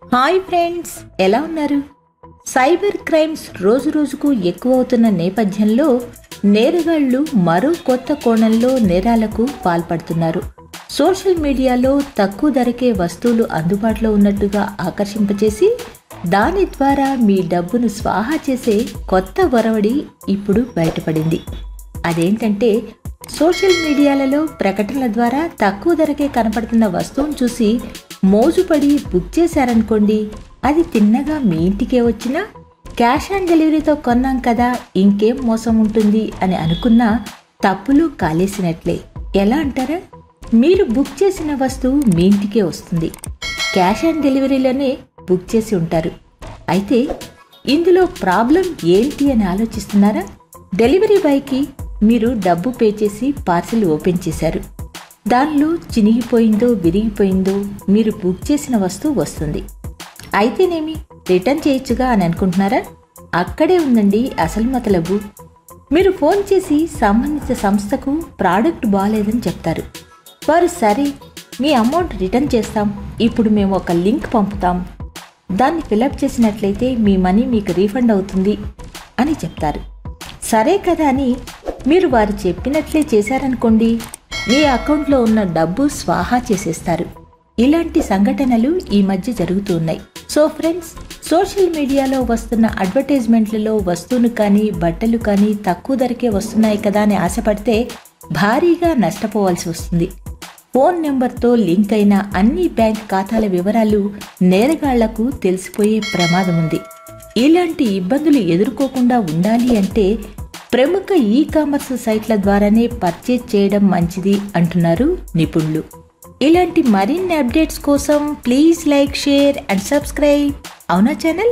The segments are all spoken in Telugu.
హాయ్ ఫ్రెండ్స్ ఎలా ఉన్నారు సైబర్ క్రైమ్స్ రోజు రోజుకు ఎక్కువ అవుతున్న నేపథ్యంలో నేరగాళ్లు మరో కొత్త కోణంలో నేరాలకు పాల్పడుతున్నారు సోషల్ మీడియాలో తక్కువ ధరకే వస్తువులు అందుబాటులో ఉన్నట్టుగా ఆకర్షింపచేసి దాని ద్వారా మీ డబ్బును స్వాహా చేసే కొత్త వరవడి ఇప్పుడు బయటపడింది అదేంటంటే సోషల్ మీడియాలలో ప్రకటనల ద్వారా తక్కువ ధరకే కనపడుతున్న వస్తువును చూసి మోజుపడి బుక్ చేశారనుకోండి అది తిన్నగా మీ ఇంటికే వచ్చినా క్యాష్ ఆన్ డెలివరీతో కొన్నాం కదా ఇంకేం మోసం ఉంటుంది అని అనుకున్నా తప్పులు కాలేసినట్లే ఎలా అంటారా మీరు బుక్ చేసిన వస్తువు మీ ఇంటికే వస్తుంది క్యాష్ ఆన్ డెలివరీలోనే బుక్ చేసి ఉంటారు అయితే ఇందులో ప్రాబ్లం ఏంటి అని ఆలోచిస్తున్నారా డెలివరీ బాయ్కి మీరు డబ్బు పే చేసి పార్సిల్ ఓపెన్ చేశారు దానిలో చినిగిపోయిందో విరిగిపోయిందో మీరు బుక్ చేసిన వస్తువు వస్తుంది అయితేనేమి రిటర్న్ చేయొచ్చుగా అని అనుకుంటున్నారా అక్కడే ఉందండి అసలు మతలబు మీరు ఫోన్ చేసి సంబంధిత సంస్థకు ప్రోడక్ట్ బాగాలేదని చెప్తారు వారు సరే మీ అమౌంట్ రిటర్న్ చేస్తాం ఇప్పుడు మేము ఒక లింక్ పంపుతాం దాన్ని ఫిలప్ చేసినట్లయితే మీ మనీ మీకు రీఫండ్ అవుతుంది అని చెప్తారు సరే కదా అని మీరు వారు చెప్పినట్లే చేశారనుకోండి మీ అకౌంట్లో ఉన్న డబ్బు స్వాహా చేసేస్తారు ఇలాంటి సంఘటనలు ఈ మధ్య జరుగుతూ ఉన్నాయి సో ఫ్రెండ్స్ సోషల్ మీడియాలో వస్తున్న అడ్వర్టైజ్మెంట్లలో వస్తువును కానీ బట్టలు కానీ తక్కువ ధరకే వస్తున్నాయి కదా అని ఆశపడితే భారీగా నష్టపోవాల్సి వస్తుంది ఫోన్ నెంబర్తో లింక్ అయిన అన్ని బ్యాంక్ ఖాతాల వివరాలు నేరగాళ్లకు తెలిసిపోయే ప్రమాదం ఉంది ఇలాంటి ఇబ్బందులు ఎదుర్కోకుండా ఉండాలి అంటే ప్రముఖ ఈ కామర్స్ సైట్ల ద్వారానే పర్చేజ్ చేయడం మంచిది అంటున్నారు నిపుణులు ఇలాంటి మరిన్ని అప్డేట్స్ కోసం please like share and subscribe అవునా ఛానల్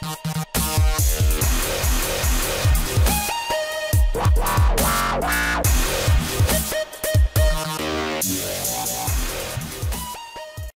wow, wow, wow.